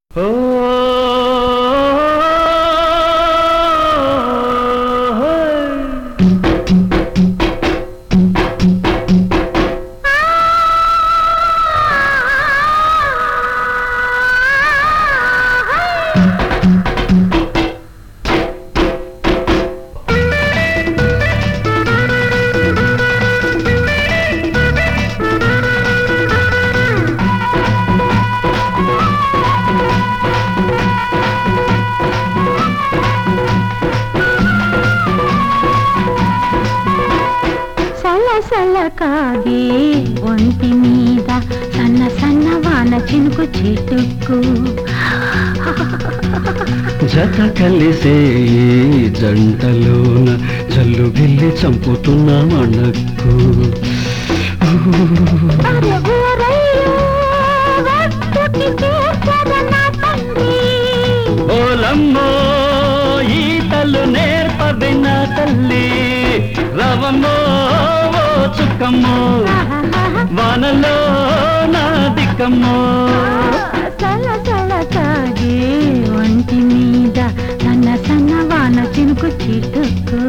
ఓ సల సల కాగే ఒంటి మీద సన్న సన్న వాన చినుకు చిటుక్కు జత కలిసే ఈ జంటలోన జల్లు గిల్లి చంపుతున్న మనకు అరె ఊరయ్యో, ఒట్టుకి చేర్చద నా తండ్రి. ఓలమ్మో ఈతలు నేర్పవి నా తల్లి రవమ్మో ఓ చుక్కమ్మో ఆహాహా. వానలో నా దిక్కమ్మో సల సల కాగే ఒంటి మీద సన్న సన్న వాన చినుకు చిటుక్కు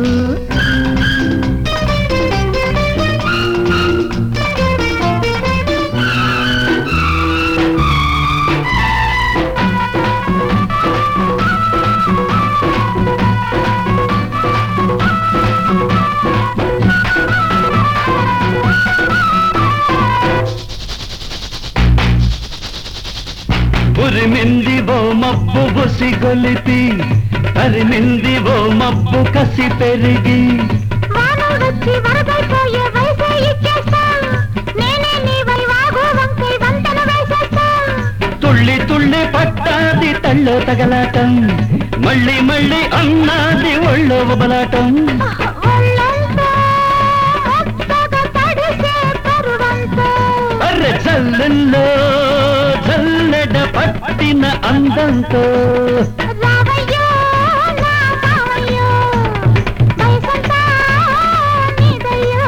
ఉరిమింది ఓ మబ్బు బుసి గొలిపి తరిమింది ఓ మబ్బు కసి పెరిగి వానొచ్చి వరదైపోయే వయసే ఇచ్చేస్తా నేనే నీ వైవాగు వంకై వంతెన వేసేస్తా తుళ్ళి తుళ్ళి పట్టాది తళ్ళో తగలాటం మళ్ళీ మళ్ళీ అన్నాది ఒళ్ళో బలాటం ఒళ్ళంతా మెత్తగా తడిసే పరువంతో అర్రె జల్లెల్లో జల్లెడ పట్టిన అందంతో రావయ్యో నా మావయ్యో వయసంతా నీదయ్యో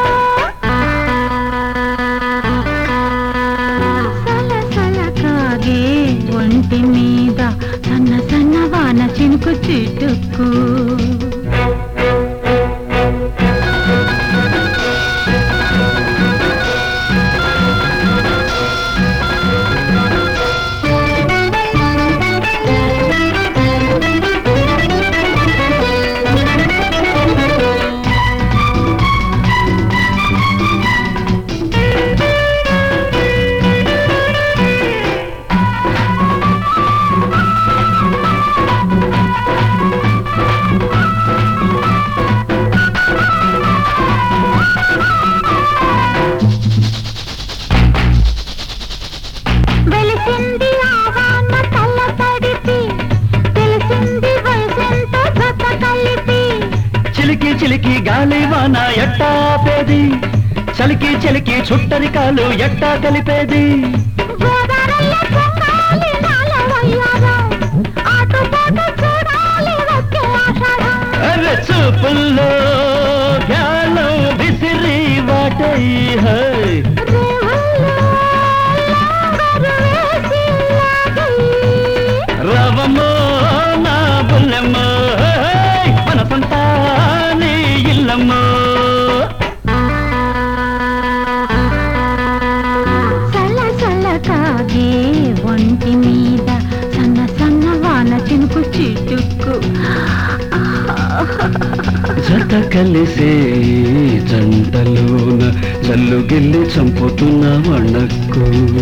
సల సల కాగే ఒంటి మీద సన్న సన్న వాన చినుకు చిటుక్కు వెలిసింది ఆవాన తల్ల తడిపి తెలిసింది వయసెంతో జత కలిపి చిలికి చిలికి గాలి వాన ఎట్టా ఆపేది చలికి చలికి చుట్టరి కాలు ఎట్టా కలిపేది గోదారల్లో పొంగాలి నాల వయ్యారం ఆటుపోటు చూడాలి వచ్చే ఆషాఢం అరె చూపుల్లో గాలం విసిరి వాటై హై రేవుల్లో లాంగరు వేసి లాగై రవమో నా బుల్లెమ్మో హై, మనసంతా నీ ఇల్లమ్మో సల సల కాగే ఒంటి మీద సన్న సన్న వాన చినుకు చిటుక్కు జత కలిసే ఈ జంటలోన జల్లు గిల్లి చంపుతున్న వణక్కు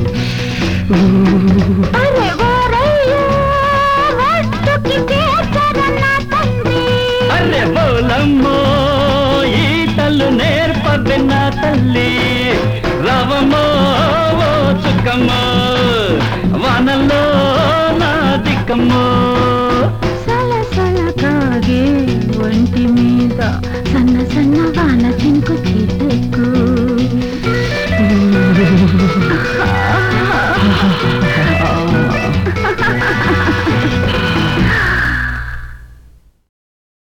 అరే ఓరయ్యో, ఒట్టుకి చేర్చర నా తండ్రి. అరే బోలమ్మో ఈతలు నేర్పవి నా తల్లి రవమో ఓ చుక్కమ్మో వానల్లో నా దిక్కమ్మో సల సల కాగే ఒంటి మీద సన్న సన్న వాన